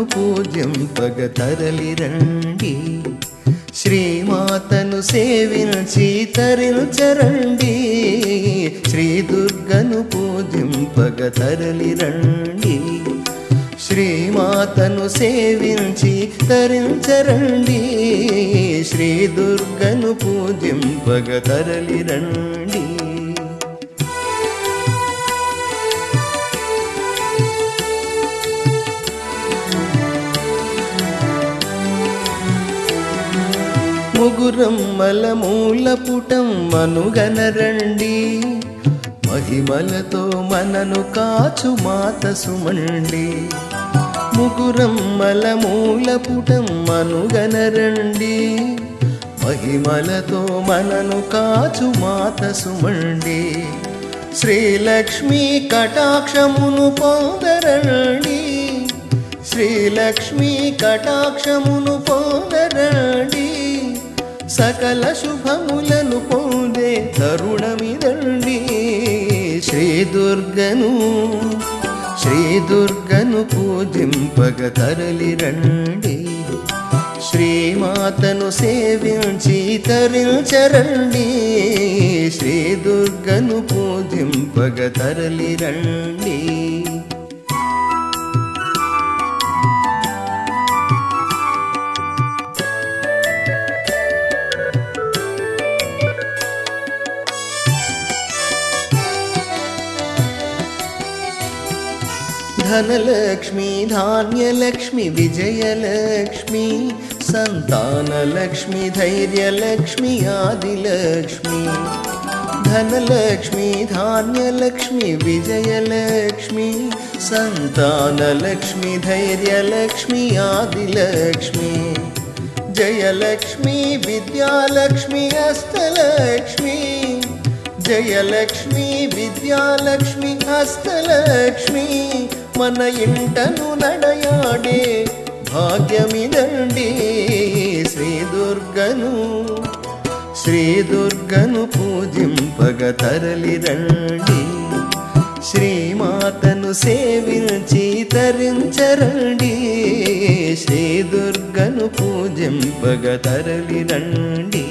దుర్గను పూజింపగ తరలి రండి శ్రీమాతను సేవించి తరించరండి శ్రీ దుర్గను పూజింపగ తరలి రండి శ్రీమాతను సేవించి తరించరండి శ్రీ దుర్గను పూజింపగ తరలి రండి ముగురమ్మల మూల పుటం మనుగనరండి మహిమలతో మనను కాచు మాత సుమండి ముగురమ్మల మూల పుటం మనుగనరండి మహిమలతో మనను కాచు మాత సుమండి శ్రీలక్ష్మీ కటాక్షమును పొందరండి శ్రీలక్ష్మీ కటాక్షమును పొందరండి సకల శుభములను పొందే తరుణమిదండి శ్రీ దుర్గను శ్రీ దుర్గను పూజింపగ తరలి రండి శ్రీమాతను సేవించి తరించరండి శ్రీ దుర్గను పూజింపగ తరలి రండి ధనలక్ష్మి ధాన్యలక్ష్మి విజయలక్ష్మి సంతానలక్ష్మి ధైర్యలక్ష్మి ఆదిలక్ష్మి ధనలక్ష్మి ధాన్యలక్ష్మి విజయలక్ష్మి సంతానలక్ష్మి ధైర్యలక్ష్మి ఆదిలక్ష్మి జయలక్ష్మి విద్యాలక్ష్మి అష్టలక్ష్మి జయలక్ష్మి విద్యాలక్ష్మి హస్తలక్ష్మి మన ఇంటను నడయాడే భాగ్యమిదండి శ్రీ దుర్గను శ్రీ దుర్గను పూజింపగ తరలి రండి శ్రీమాతను సేవించి తరించరండి శ్రీ దుర్గను పూజింపగ తరలి రండి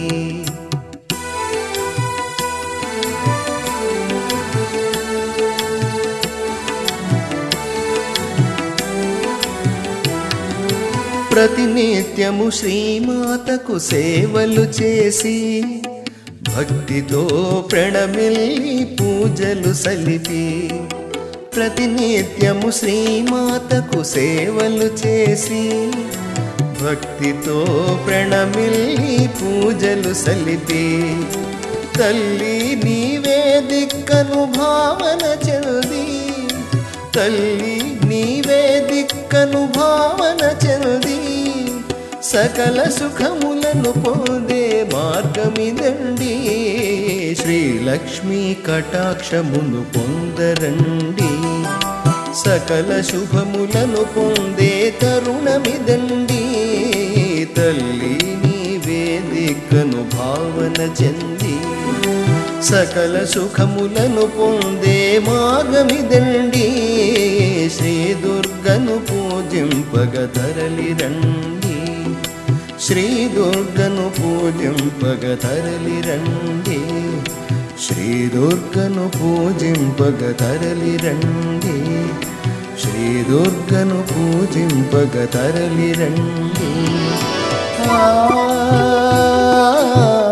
ప్రతినిత్యము శ్రీమాతకు సేవలు చేసి భక్తితో ప్రణమిల్లి పూజలు సలిపి ప్రతినిత్యము శ్రీమాతకు సేవలు చేసి భక్తితో ప్రణమిల్లి పూజలు సలిపి తల్లి నీవే దిక్కను భావన చెంది తల్లి నీవే దిక్కను భావన చెంది సకల సుఖములను పొందే మార్గమిదండి శ్రీలక్ష్మీ కటాక్షమును పొందరండి సకల శుభములను పొందే తరుణమిదండి తల్లి నీవే దిక్కను భావన చెంది సకల సుఖములను పొందే మార్గమిదండి శ్రీ దుర్గను పూజింపగ తరలి రండి శ్రీ దుర్గను పూజింపగ తరలి రండి శ్రీ దుర్గను పూజింపగ తరలి రండి శ్రీ దుర్గను పూజింపగ తరలి రండి ఆ